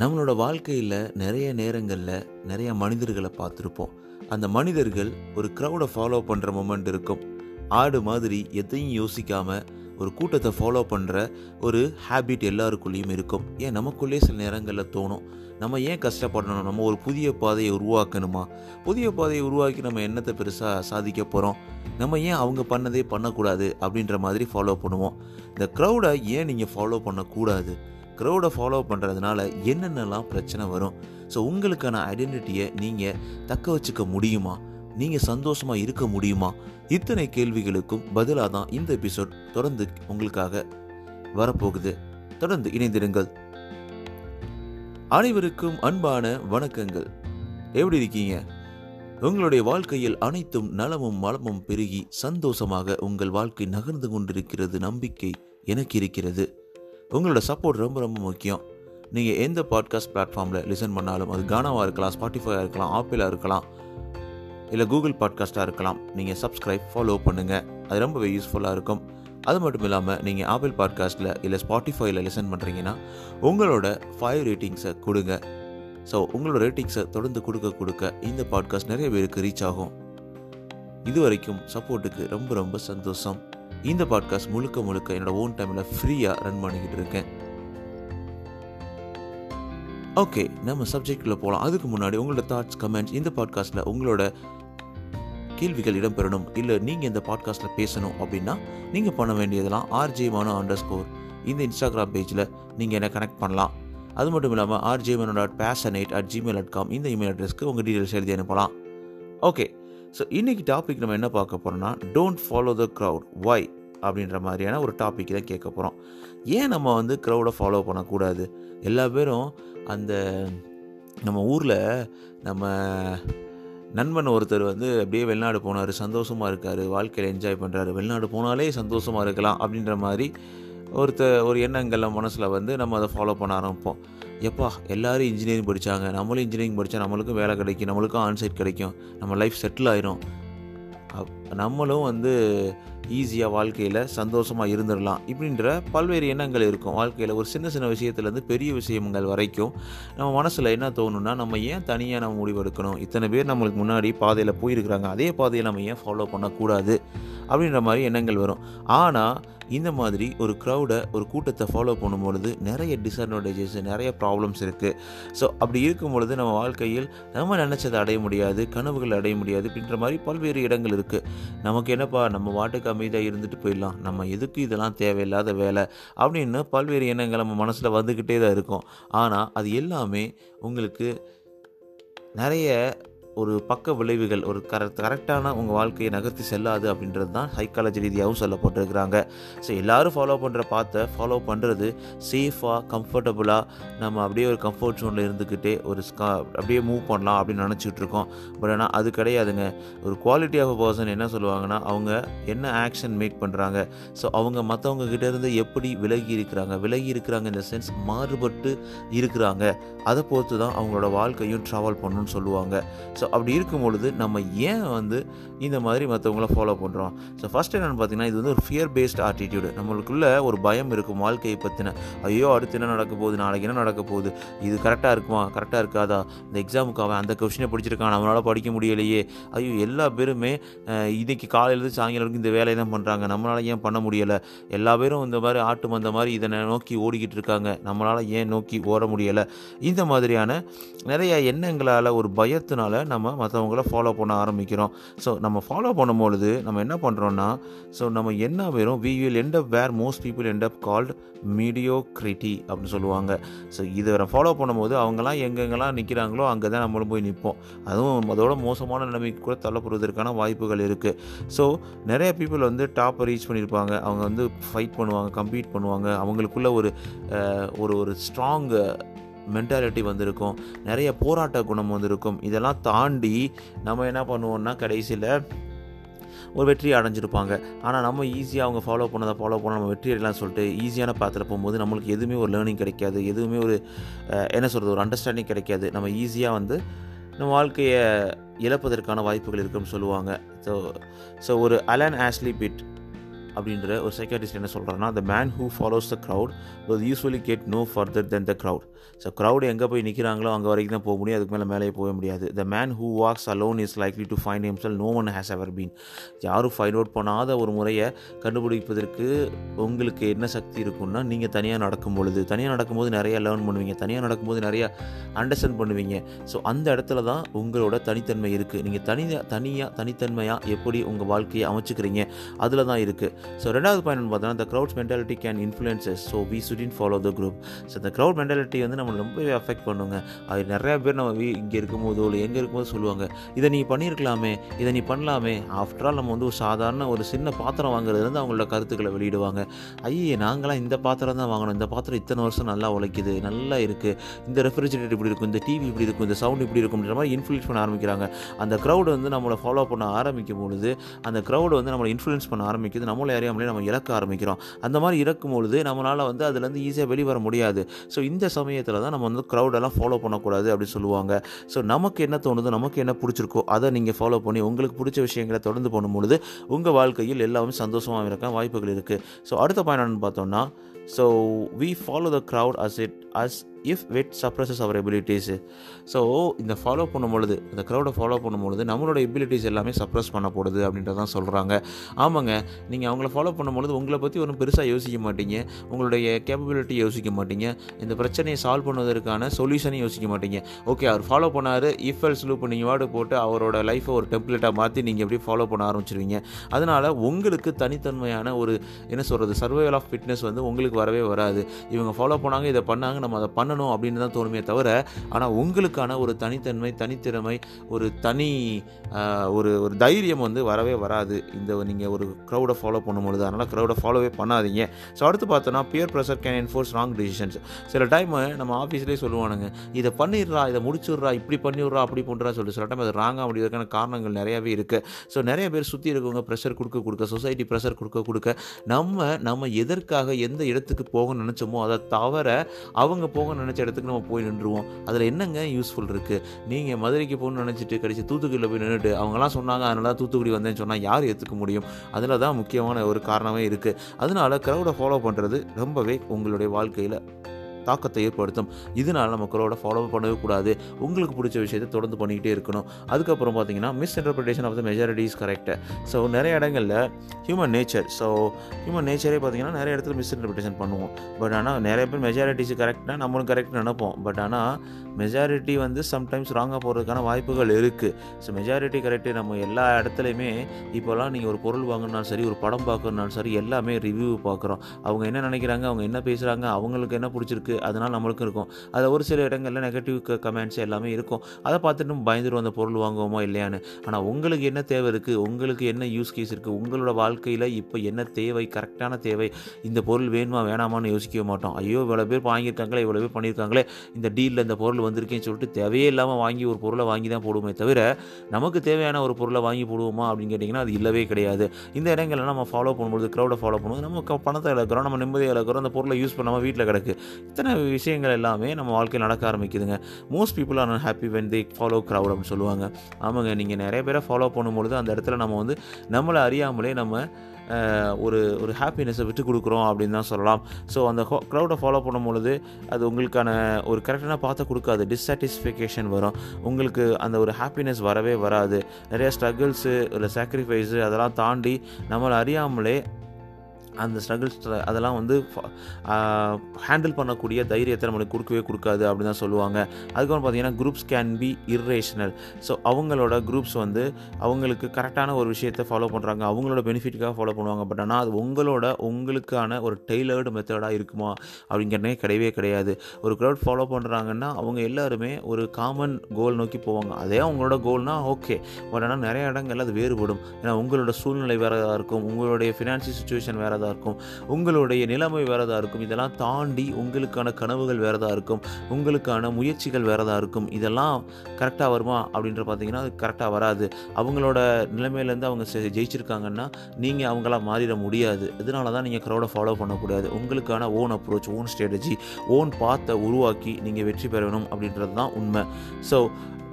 நம்மளோட வாழ்க்கையில் நிறைய நேரங்களில் நிறைய மனிதர்களை பார்த்துருப்போம் அந்த மனிதர்கள் ஒரு க்ரௌடை ஃபாலோ பண்ணுற மொமெண்ட் இருக்கும் ஆடு மாதிரி எதையும் யோசிக்காம ஒரு கூட்டத்தை ஃபாலோ பண்ணுற ஒரு ஹேபிட் எல்லாருக்குள்ளேயும் இருக்கும் ஏன் நமக்குள்ளே சில நேரங்களில் தோணும் நம்ம ஏன் கஷ்டப்படணும் நம்ம ஒரு புதிய பாதையை உருவாக்கணுமா புதிய பாதையை உருவாக்கி நம்ம என்னத்தை பெருசாக சாதிக்க போகிறோம் நம்ம ஏன் அவங்க பண்ணதே பண்ணக்கூடாது அப்படின்ற மாதிரி ஃபாலோ பண்ணுவோம் இந்த க்ரௌடை ஏன் நீங்கள் ஃபாலோ பண்ணக்கூடாது க்ரௌடை ஃபாலோ பண்ணுறதுனால என்னென்னலாம் பிரச்சனை வரும் ஸோ உங்களுக்கான ஐடென்டிட்டியை நீங்கள் தக்க வச்சுக்க முடியுமா நீங்கள் சந்தோஷமாக இருக்க முடியுமா இத்தனை கேள்விகளுக்கும் பதிலாக தான் இந்த எபிசோட் தொடர்ந்து உங்களுக்காக வரப்போகுது தொடர்ந்து இணைந்திருங்கள் அனைவருக்கும் அன்பான வணக்கங்கள் எப்படி இருக்கீங்க உங்களுடைய வாழ்க்கையில் அனைத்தும் நலமும் வளமும் பெருகி சந்தோஷமாக உங்கள் வாழ்க்கை நகர்ந்து கொண்டிருக்கிறது நம்பிக்கை எனக்கு இருக்கிறது உங்களோட சப்போர்ட் ரொம்ப ரொம்ப முக்கியம் நீங்கள் எந்த பாட்காஸ்ட் பிளாட்ஃபார்மில் லிசன் பண்ணாலும் அது கானாவாக இருக்கலாம் ஸ்பாட்டிஃபையாக இருக்கலாம் ஆப்பிளாக இருக்கலாம் இல்லை கூகுள் பாட்காஸ்ட்டாக இருக்கலாம் நீங்கள் சப்ஸ்கிரைப் ஃபாலோ பண்ணுங்கள் அது ரொம்ப யூஸ்ஃபுல்லாக இருக்கும் அது மட்டும் இல்லாமல் நீங்கள் ஆப்பிள் பாட்காஸ்ட்டில் இல்லை ஸ்பாட்டிஃபைல லிசன் பண்ணுறீங்கன்னா உங்களோட ஃபைவ் ரேட்டிங்ஸை கொடுங்க ஸோ உங்களோட ரேட்டிங்ஸை தொடர்ந்து கொடுக்க கொடுக்க இந்த பாட்காஸ்ட் நிறைய பேருக்கு ரீச் ஆகும் இது வரைக்கும் சப்போர்ட்டுக்கு ரொம்ப ரொம்ப சந்தோஷம் இந்த பாட்காஸ்ட் முழுக்க முழுக்க என்னோட ஓன் டைமில் ஃப்ரீயாக ரன் பண்ணிக்கிட்டு இருக்கேன் ஓகே நம்ம சப்ஜெக்டில் போகலாம் அதுக்கு முன்னாடி உங்களோட தாட்ஸ் கமெண்ட்ஸ் இந்த பாட்காஸ்ட்டில் உங்களோட கேள்விகள் இடம்பெறணும் இல்லை நீங்கள் இந்த பாட்காஸ்ட்டில் பேசணும் அப்படின்னா நீங்கள் பண்ண வேண்டியதெல்லாம் ஆர்ஜே மனோ அண்டர் ஸ்கோர் இந்த இன்ஸ்டாகிராம் பேஜில் நீங்கள் என்ன கனெக்ட் பண்ணலாம் அது மட்டும் இல்லாமல் RJ Mano dot passionate at Gmail dot com இந்த இமெயில் அட்ரஸ்க்கு உங்கள் டீட்டெயில்ஸ் எழுதி அனுப்பலாம் ஓகே ஸோ இன்றைக்கி டாபிக் நம்ம என்ன பார்க்க போகிறோம்னா don't follow the crowd why அப்படின்ற மாதிரியான ஒரு டாபிக் தான் கேட்க போகிறோம் ஏன் நம்ம வந்து க்ரௌடை ஃபாலோ பண்ணக்கூடாது எல்லா பேரும் அந்த நம்ம ஊரில் நம்ம நண்பன் ஒருத்தர் வந்து அப்படியே வெளிநாடு போனார் சந்தோஷமாக இருக்கார் வாழ்க்கையில் என்ஜாய் பண்ணுறாரு வெளிநாடு போனாலே சந்தோஷமாக இருக்கலாம் அப்படின்ற மாதிரி ஒருத்த ஒரு எண்ணங்கள் நம்ம மனசில் வந்து நம்ம அதை ஃபாலோ பண்ண ஆரம்பிப்போம் எப்பா எல்லோரும் இன்ஜினியரிங் படித்தாங்க நம்மளும் இன்ஜினியரிங் படித்தா நம்மளுக்கும் வேலை கிடைக்கும் நம்மளுக்கும் ஆன்சைட் கிடைக்கும் நம்ம லைஃப் செட்டில் ஆயிரும் நம்மளும் வந்து ஈஸியாக வாழ்க்கையில் சந்தோஷமாக இருந்துடலாம் இப்படின்ற பல்வேறு எண்ணங்கள் இருக்கும் வாழ்க்கையில் ஒரு சின்ன சின்ன விஷயத்துலேருந்து பெரிய விஷயங்கள் வரைக்கும் நம்ம மனசில் என்ன தோணுன்னா நம்ம ஏன் தனியாக நம்ம முடிவெடுக்கணும் இத்தனை பேர் நம்மளுக்கு முன்னாடி பாதையில் போயிருக்கிறாங்க அதே பாதையை நம்ம ஏன் ஃபாலோ பண்ணக்கூடாது அப்படின்ற மாதிரி எண்ணங்கள் வரும் ஆனால் இந்த மாதிரி ஒரு க்ரௌடை ஒரு கூட்டத்தை ஃபாலோ பண்ணும்பொழுது நிறைய டிஸ்அட்வான்டேஜஸ் நிறைய ப்ராப்ளம்ஸ் இருக்குது ஸோ அப்படி இருக்கும் பொழுது நம்ம வாழ்க்கையில் நம்ம நினச்சதை அடைய முடியாது கனவுகள் அடைய முடியாது அப்படின்ற மாதிரி பல்வேறு இடங்கள் இருக்குது நமக்கு என்னப்பா நம்ம வாட்டுக்கு அமைதியாக இருந்துட்டு போயிடலாம் நம்ம எதுக்கு இதெல்லாம் தேவையில்லாத வேலை அப்படின்னு பல்வேறு எண்ணங்கள் நம்ம மனசில் வந்துக்கிட்டே தான் இருக்கும் ஆனால் அது எல்லாமே உங்களுக்கு நிறைய ஒரு பக்க விளைவுகள் ஒரு கரெக்ட் கரெக்டான உங்கள் வாழ்க்கையை நகர்த்தி செல்லாது அப்படின்றது தான் சைக்காலஜி ரீதியாகவும் சொல்லப்பட்டிருக்கிறாங்க ஸோ எல்லோரும் ஃபாலோ பண்ணுற பார்த்த ஃபாலோ பண்ணுறது சேஃபாக கம்ஃபர்டபுளாக நம்ம அப்படியே ஒரு கம்ஃபர்ட் ஜோனில் இருந்துக்கிட்டே ஒரு ஸ்கா அப்படியே மூவ் பண்ணலாம் அப்படின்னு நினச்சிட்டு இருக்கோம் பட் ஆனால் அது கிடையாதுங்க ஒரு குவாலிட்டி ஆஃப் அ பர்சன் என்ன சொல்லுவாங்கன்னா அவங்க என்ன ஆக்ஷன் மேக் பண்ணுறாங்க ஸோ அவங்க மற்றவங்க கிட்டேருந்து எப்படி விலகி இருக்கிறாங்க விலகி இருக்கிறாங்க இந்த சென்ஸ் மாறுபட்டு இருக்கிறாங்க அதை பொறுத்து தான் அவங்களோட வாழ்க்கையும் ட்ராவல் பண்ணணும்னு சொல்லுவாங்க ஸோ ஸோ அப்படி இருக்கும் பொழுது நம்ம ஏன் வந்து இந்த மாதிரி மற்றவங்கள ஃபாலோ பண்ணுறோம் ஸோ ஃபஸ்ட் என்னென்னு பார்த்தீங்கன்னா இது வந்து ஒரு ஃபியர் பேஸ்ட் ஆட்டிடியூடு நம்மளுக்குள்ள ஒரு பயம் இருக்கும் வாழ்க்கையை பற்றின ஐயோ அடுத்து என்ன நடக்க போகுது நாளைக்கு என்ன நடக்க போகுது இது கரெக்டாக இருக்குமா கரெக்டாக இருக்காதா இந்த எக்ஸாமுக்கு அவன் அந்த கொஷினை படிச்சிருக்கான் நம்மளால் படிக்க முடியலையே ஐயோ எல்லா பேருமே இன்றைக்கி காலையிலேருந்து சாயங்காலம் வரைக்கும் இந்த வேலையை தான் பண்ணுறாங்க நம்மளால் ஏன் பண்ண முடியலை எல்லா பேரும் இந்த மாதிரி ஆட்டு மந்த மாதிரி இதனை நோக்கி ஓடிக்கிட்டு இருக்காங்க நம்மளால் ஏன் நோக்கி ஓட முடியலை இந்த மாதிரியான நிறைய எண்ணங்களால் ஒரு பயத்தினால நம்ம மற்றவங்கள ஃபாலோ பண்ண ஆரம்பிக்கிறோம் ஸோ நம்ம ஃபாலோ பண்ணும்பொழுது நம்ம என்ன பண்ணுறோன்னா ஸோ நம்ம என்ன வெறும் we will end up where most people end up called mediocrity அப்படின்னு சொல்லுவாங்க ஸோ இதை ஃபாலோ பண்ணும்போது அவங்கெல்லாம் எங்கெங்கெல்லாம் நிற்கிறாங்களோ அங்கே தான் நம்மளும் போய் நிற்போம் அதுவும் அதோட மோசமான நிலைமைக்கு கூட தள்ளப்படுவதற்கான வாய்ப்புகள் இருக்குது ஸோ நிறைய பீப்புள் வந்து டாப்பை ரீச் பண்ணியிருப்பாங்க அவங்க வந்து ஃபைட் பண்ணுவாங்க கம்பீட் பண்ணுவாங்க அவங்களுக்குள்ள ஒரு ஒரு ஒரு ஸ்ட்ராங் மென்டாலிட்டி வந்திருக்கும் நிறைய போராட்ட குணம் வந்திருக்கும் இதெல்லாம் தாண்டி நம்ம என்ன பண்ணுவோம்னா கடைசியில் ஒரு வெற்றி அடைஞ்சிருப்பாங்க ஆனால் நம்ம ஈஸியாக அவங்க ஃபாலோ பண்ணதை ஃபாலோ பண்ண நம்ம வெற்றி அடையலாம் சொல்லிட்டு ஈஸியான பாத்திரம் போகும்போது நம்மளுக்கு எதுவுமே ஒரு லேர்னிங் கிடைக்காது எதுவுமே ஒரு என்ன சொல்கிறது ஒரு அண்டர்ஸ்டாண்டிங் கிடைக்காது நம்ம ஈஸியாக வந்து நம்ம வாழ்க்கையை இழப்பதற்கான வாய்ப்புகள் இருக்குன்னு சொல்லுவாங்க ஸோ ஸோ ஒரு அலன் ஆஷ்லி பிட் அப்படின்ற ஒரு சைக்காட்டிஸ்ட் என்ன சொல்கிறாருன்னா the man who follows the crowd will usually get no further than the crowd so crowd எங்கே போய் நிற்கிறாங்களோ அங்கே வரைக்கும் தான் போக முடியும் அதுக்கு மேலே மேலே போக முடியாது the man who walks alone is likely to find himself no one has ever been யாரும் ஃபைண்ட் அவுட் பண்ணாத ஒரு முறையை கண்டுபிடிப்பதற்கு உங்களுக்கு என்ன சக்தி இருக்கும்னா நீங்கள் தனியாக நடக்கும் பொழுது தனியாக நடக்கும்போது நிறைய லேர்ன் பண்ணுவீங்க தனியாக நடக்கும்போது நிறைய அண்டர்ஸ்டாண்ட் பண்ணுவீங்க ஸோ அந்த இடத்துல தான் உங்களோட தனித்தன்மை இருக்குது நீங்கள் தனியாக தனியாக தனித்தன்மையாக எப்படி உங்கள் வாழ்க்கையை அமைச்சுக்கிறீங்க அதில் தான் இருக்குது ஸோ ரெண்டாவது பாயிண்ட் பார்த்தோன்னா the crowd's mentality can influences so we shouldn't follow the group so இந்த க்ரௌட் மென்டாலிட்டி வந்து நம்ம ரொம்பவே அஃபெக்ட் பண்ணுங்க அது நிறையா பேர் நம்ம வீ இங்கே இருக்கும்போதோ இல்லை எங்கே இருக்கும்போது சொல்லுவாங்க இதை நீ பண்ணியிருக்கலாமே இதை நீ பண்ணலாமே ஆஃப்டர் ஆல் நம்ம வந்து ஒரு சாதாரண ஒரு சின்ன பாத்திரம் வாங்குறதுலேருந்து அவங்களோட கருத்துக்களை வெளியிடுவாங்க ஐயே நாங்களாம் இந்த பாத்திரம் தான் வாங்கணும் இந்த பாத்திரம் இத்தனை வருஷம் நல்லா உழைக்குது நல்லா இருக்குது இந்த ரெஃப்ரிஜரேட்டர் இப்படி இருக்கும் இந்த டிவி இப்படி இருக்கும் இந்த சவுண்ட் இப்படி இருக்கும்ன்ற மாதிரி இன்ஃப்ளூயன்ஸ் பண்ண ஆரம்பிக்கிறாங்க அந்த க்ரௌடு வந்து நம்மளை ஃபாலோ பண்ண ஆரம்பிக்கும் பொழுது அந்த க்ரௌடு வந்து நம்மளை இன்ஃப்ளூயன்ஸ் பண்ண ஆரம்பிக்குது நம்மளை அறியாமலே நம்ம இழக்க ஆரம்பிக்கிறோம் அந்த மாதிரி இறக்கும் பொழுது நம்மளால் வந்து அதுலேருந்து ஈஸியாக வெளிவர முடியாது ஸோ இந்த சமயத்தில் தான் நம்ம வந்து க்ரௌடெல்லாம் ஃபாலோ பண்ணக்கூடாது அப்படின்னு சொல்லுவாங்க ஸோ நமக்கு என்ன தோணுதோ நமக்கு என்ன பிடிச்சிருக்கோ அதை நீங்கள் ஃபாலோ பண்ணி உங்களுக்கு பிடிச்ச விஷயங்களை தொடர்ந்து பண்ணும்பொழுது உங்கள் வாழ்க்கையில் எல்லாமே சந்தோஷமாக இருக்க வாய்ப்புகள் இருக்குது ஸோ அடுத்த பாயிண்ட் என்னன்னு பார்த்தோம்னா so we follow the crowd as it as if what suppresses our abilities so இந்த ஃபாலோ பண்ணும்பொழுது இந்த க்ரௌடை ஃபாலோ பண்ணும்பொழுது நம்மளோட எபிலிட்டிஸ் எல்லாமே சப்ரஸ் பண்ணப்படுது அப்படின்றதான் சொல்கிறாங்க ஆமாங்க நீங்கள் அவங்கள ஃபாலோ பண்ணும்பொழுது உங்களை பற்றி ஒன்றும் பெருசாக யோசிக்க மாட்டீங்க உங்களுடைய கேப்பபிலிட்டி யோசிக்க மாட்டீங்க இந்த பிரச்சனையை சால்வ் பண்ணுவதற்கான சொல்யூஷனையும் யோசிக்க மாட்டீங்க ஓகே அவர் ஃபாலோ பண்ணார் இஃப் எல்ஸ் லூப் நீங்கள் வார்டு போட்டு அவரோட லைஃப்பை ஒரு டெம்ப்ளேட்டாக மாற்றி நீங்கள் எப்படி ஃபாலோ பண்ண ஆரம்பிச்சிருவீங்க அதனால் உங்களுக்கு தனித்தன்மையான ஒரு என்ன சொல்கிறது சர்வைவல் ஆஃப் ஃபிட்னஸ் வந்து உங்களுக்கு வரவே வராது இவங்க ஃபாலோ பண்ணாங்க இதை பண்ணாங்க நம்ம அதை பண்ணணும் அப்படின்னு தான் தோணுமே தவிர ஆனால் உங்களுக்கான ஒரு தனித்தன்மை தனித்திறமை ஒரு தனி ஆஹ், ஒரு ஒரு தைரியம் வந்து வரவே வராது இந்த நீங்கள் ஒரு க்ரௌடை ஃபாலோ பண்ணும்பொழுது அதனால் க்ரௌடை ஃபாலோவே பண்ணாதீங்க ஸோ அடுத்து பார்த்தோன்னா peer pressure can enforce wrong decisions சில டைம் நம்ம ஆஃபீஸ்லேயே சொல்லுவானுங்க இதை பண்ணிடுறா இதை முடிச்சுடுறா இப்படி பண்ணிடுறா அப்படி பண்ணுறா சொல்லிட்டு சில டைம் அது ராங்காக முடிவதற்கான காரணங்கள் நிறையாவே இருக்குது ஸோ நிறைய பேர் சுற்றி இருக்கவங்க ப்ரெஷர் கொடுக்க கொடுக்க சொசைட்டி ப்ரெஷர் கொடுக்க கொடுக்க நம்ம நம்ம எதற்காக எந்த இடத்துக்கு போக நினச்சோமோ அதை தவிர அவங்க போக நினச்ச இடத்துக்கு நம்ம போய் நின்றுவோம் அதில் என்னங்க யூஸ்ஃபுல் இருக்குது நீங்கள் மதுரைக்கு போகணும்னு நினச்சிட்டு கடைசி தூத்துக்குடியில் போய் நின்றுட்டு அவங்களாம் சொன்னாங்க அதனால தான் தூத்துக்குடி வந்தேன்னு சொன்னால் யார் ஏற்றுக்க முடியும் அதில் தான் முக்கியமான ஒரு காரணமே இருக்குது அதனால க்ரௌடை ஃபாலோ பண்ணுறது ரொம்பவே உங்களுடைய வாழ்க்கையில் தாக்கத்தை ஏற்படுத்தும் இதனால நம்ம க்ரௌடை ஃபாலோ பண்ணவே கூடாது உங்களுக்கு பிடிச்ச விஷயத்தை தொடர்ந்து பண்ணிக்கிட்டே இருக்கணும் அதுக்கப்புறம் பார்த்தீங்கன்னா misinterpretation of the majority is correct so நிறைய இடங்களில் ஹியூமன் நேச்சர் ஸோ ஹியூமன் நேச்சரே பார்த்தீங்கன்னா நிறைய இடத்துல மிஸ் இன்டர்பிரிட்டேஷன் பண்ணுவோம் பட் ஆனால் நிறைய பேர் மெஜாரிட்டிஸ் கரெக்டாக நம்மளும் கரெக்ட் நினைப்போம் பட் ஆனால் மெஜாரிட்டி வந்து சம்டைம்ஸ் ராங்காக போகிறதுக்கான வாய்ப்புகள் இருக்குது ஸோ மெஜாரிட்டி கரெக்டு நம்ம எல்லா இடத்துலையுமே இப்போல்லாம் நீங்கள் ஒரு பொருள் வாங்கினாலும் சரி ஒரு படம் பார்க்கணுனாலும் சரி எல்லாமே ரிவ்யூ பார்க்குறோம் அவங்க என்ன நினைக்கிறாங்க அவங்க என்ன பேசுகிறாங்க அவங்களுக்கு என்ன பிடிச்சிருக்கு அதனால் நம்மளுக்கும் இருக்கும் அதில் ஒரு சில இடங்களில் நெகட்டிவ் கமெண்ட்ஸ் எல்லாமே இருக்கும் அதை பார்த்துட்டு நம்ம பயந்துரும் அந்த பொருள் வாங்குவோமா இல்லையான்னு ஆனால் உங்களுக்கு என்ன தேவை இருக்குது உங்களுக்கு என்ன யூஸ் கேஸ் இருக்குது உங்களோட வாழ்க்கையில் இப்போ என்ன தேவை கரெக்டான தேவை இந்த பொருள் வேணுமா வேணாமான்னு யோசிக்கவே மாட்டோம் ஐயோ இவ்வளோ பேர் வாங்கியிருக்காங்களே இவ்வளோ பேர் பண்ணியிருக்காங்களே இந்த டீலில் இந்த பொருள் வந்திருக்கேன்னு சொல்லிட்டு தேவையே இல்லாமல் வாங்கி ஒரு பொருளை வாங்கி தான் போடுவோமே தவிர நமக்கு தேவையான ஒரு பொருளை வாங்கி போடுவோமா அப்படின்னு கேட்டிங்கன்னா அது இல்லவே கிடையாது இந்த இடங்கள்ல நம்ம ஃபாலோ பண்ணும்போது க்ரௌடை ஃபாலோ பண்ணும்போது நம்ம க- பணத்தை இழக்கிறோம் நம்ம நிம்மதியை இழக்கிறோம் அந்த பொருளை யூஸ் பண்ணாமல் வீட்டில் கிடக்கு இத்தனை விஷயங்கள் எல்லாமே நம்ம வாழ்க்கையில் நடக்க ஆரம்பிக்குதுங்க most people are happy when they follow crowd அப்படின்னு சொல்லுவாங்க ஆமாங்க நீங்கள் நிறைய பேரை ஃபாலோ பண்ணும்பொழுது அந்த இடத்துல நம்ம வந்து நம்மளை அறியாமலே நம்ம அஹ், ஒரு ஒரு ஹாப்பினஸை விட்டு கொடுக்குறோம் அப்படின்னு தான் சொல்லலாம் ஸோ அந்த க்ரௌடை ஃபாலோ பண்ணும்பொழுது அது உங்களுக்கான ஒரு கரெக்டான பார்த்து கொடுக்காது டிஸ்சாட்டிஸ்ஃபிகேஷன் வரும் உங்களுக்கு அந்த ஒரு ஹாப்பினஸ் வரவே வராது நிறைய ஸ்ட்ரகிள்ஸு இல்லை சாக்ரிஃபைஸு அதெல்லாம் தாண்டி நம்மளை அறியாமலே அந்த ஸ்ட்ரகிள்ஸ் அதெல்லாம் வந்து ஹேண்டில் பண்ணக்கூடிய தைரியத்தை நம்மளுக்கு கொடுக்கவே கொடுக்காது அப்படின்னு தான் சொல்லுவாங்க அதுக்கப்புறம் பார்த்தீங்கன்னா groups can be irrational so அவங்களோட குரூப்ஸ் வந்து அவங்களுக்கு கரெக்டான ஒரு விஷயத்தை ஃபாலோ பண்ணுறாங்க அவங்களோட பெனிஃபிட்டுக்காக ஃபாலோ பண்ணுவாங்க பட் ஆனால் அது உங்களோட உங்களுக்கான ஒரு டெய்லர்டு மெத்தடாக இருக்குமா அப்படிங்கிறனே கிடையவே கிடையாது ஒரு க்ரௌட் ஃபாலோ பண்ணுறாங்கன்னா அவங்க எல்லாருமே ஒரு காமன் கோல் நோக்கி போவாங்க அதே அவங்களோட கோல்னா ஓகே பட் ஆனால் நிறைய இடங்கள்ல அது வேறுபடும் ஏன்னா உங்களோட சூழ்நிலை வேறதாக இருக்கும் உங்களுடைய ஃபினான்ஷியல் சுச்சுவேஷன் வேறதாக இருக்கும் உங்களுடைய நிலைமை வேறதாக இருக்கும் இதெல்லாம் தாண்டி உங்களுக்கான கனவுகள் வேறதாக இருக்கும் உங்களுக்கான முயற்சிகள் வேறதாக இருக்கும் இதெல்லாம் கரெக்டாக வருமா அப்படின்ற பார்த்தீங்கன்னா அது கரெக்டாக வராது அவங்களோட நிலைமையிலேருந்து அவங்க செ- ஜெயிச்சிருக்காங்கன்னா நீங்கள் அவங்கள மாறிட முடியாது இதனால தான் நீங்கள் க்ரௌடை ஃபாலோ பண்ணக்கூடாது உங்களுக்கான own approach own strategy own பாத்தை உருவாக்கி நீங்கள் வெற்றி பெறணும் அப்படின்றது தான் உண்மை ஸோ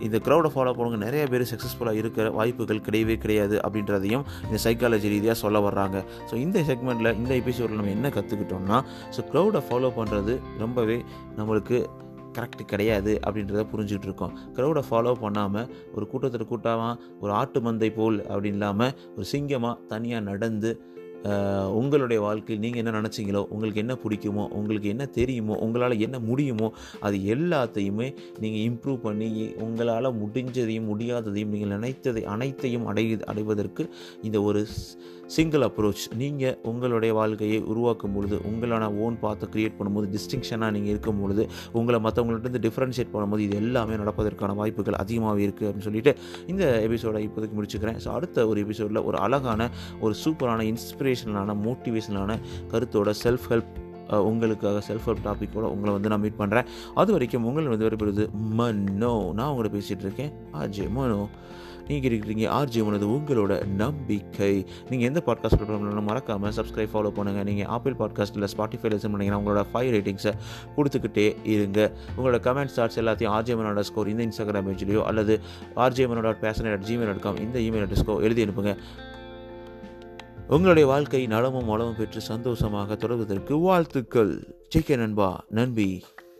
இந்த க்ரௌடை ஃபாலோ பண்ணுங்க நிறைய பேர் சக்ஸஸ்ஃபுல்லாக இருக்கிற வாய்ப்புகள் கிடையவே கிடையாது அப்படின்றதையும் இந்த சைக்காலஜி ரீதியாக சொல்ல வர்றாங்க ஸோ இந்த செக்மெண்ட்டில் இந்த எபிசோடில் நம்ம என்ன கற்றுக்கிட்டோம்னா ஸோ க்ரௌடை ஃபாலோ பண்ணுறது ரொம்பவே நம்மளுக்கு கரெக்ட் கிடையாது அப்படின்றத புரிஞ்சுக்கிட்டு இருக்கோம் க்ரௌடை ஃபாலோ பண்ணாமல் ஒரு கூட்டத்தில் கூட்டமாக ஒரு ஆட்டு மந்தை போல் அப்படின்னு இல்லாமல் ஒரு சிங்கமாக தனியாக நடந்து ஆஹ், உங்களுடைய வாழ்க்கையில் நீங்கள் என்ன நினச்சிங்களோ உங்களுக்கு என்ன பிடிக்குமோ உங்களுக்கு என்ன தெரியுமோ உங்களால் என்ன முடியுமோ அது எல்லாத்தையுமே நீங்கள் இம்ப்ரூவ் பண்ணி உங்களால் முடிஞ்சதையும் முடியாததையும் நீங்கள் நினைத்ததை அனைத்தையும் அடை அடைவதற்கு இந்த ஒரு சிங்கிள் அப்ரோச் நீங்கள் உங்களுடைய வாழ்க்கையை உருவாக்கும் பொழுது உங்களான ஓன் பார்த்து க்ரியேட் பண்ணும்போது டிஸ்டிங்ஷனாக நீங்கள் இருக்கும் பொழுது உங்களை மற்றவங்கள்ட்ட டிஃப்ரென்ஷியேட் பண்ணும்போது இது எல்லாமே நடப்பதற்கான வாய்ப்புகள் அதிகமாகவே இருக்குது அப்படின்னு சொல்லிட்டு இந்த எபிசோடை இப்போதைக்கு முடிச்சுக்கிறேன் ஸோ அடுத்த ஒரு எபிசோடில் ஒரு அழகான ஒரு சூப்பரான இன்ஸ்பிரேஷனலான மோட்டிவேஷனலான கருத்தோட செல்ஃப் ஹெல்ப் உங்களுக்காக செல்ஃப் ஹெல்ப் டாப்பிக்கோட உங்களை வந்து நான் மீட் பண்ணுறேன் அது வரைக்கும் உங்களை வந்து விடைபெறுவது மனோ நான் உங்கள்கிட்ட பேசிகிட்டு இருக்கேன் ஆர்ஜே மனோ நீங்கள் இருக்கிறீங்க ஆர்ஜே மனது உங்களோட நம்பிக்கை நீங்கள் எந்த பாட்காஸ்ட் ப்ரோக்ராம்லாம் மறக்காமல் சப்ஸ்கிரைப் ஃபாலோ பண்ணுங்கள் நீங்கள் ஆப்பிள் பாட்காஸ்ட் இல்லை ஸ்பாட்டிஃபை லிசன் பண்ணிங்கன்னா உங்களோட ஃபைவ் ரேட்டிங்ஸை கொடுத்துக்கிட்டே இருங்க உங்களோட கமெண்ட் ஸ்டார்ட்ஸ் எல்லாத்தையும் ஆர்ஜே மனோட ஸ்கோர் இந்த இன்ஸ்டாகிராம் பேஜ்லையோ அல்லது ஆர்ஜே மனோட passion at Gmail dot com இந்த இமெயில் அட்ரஸ்க்கோ எழுதி அனுப்புங்க உங்களுடைய வாழ்க்கை நலமும் வளமும் பெற்று சந்தோஷமாக தொடர்வதற்கு வாழ்த்துக்கள் ஜெய்கே நண்பா நன்பி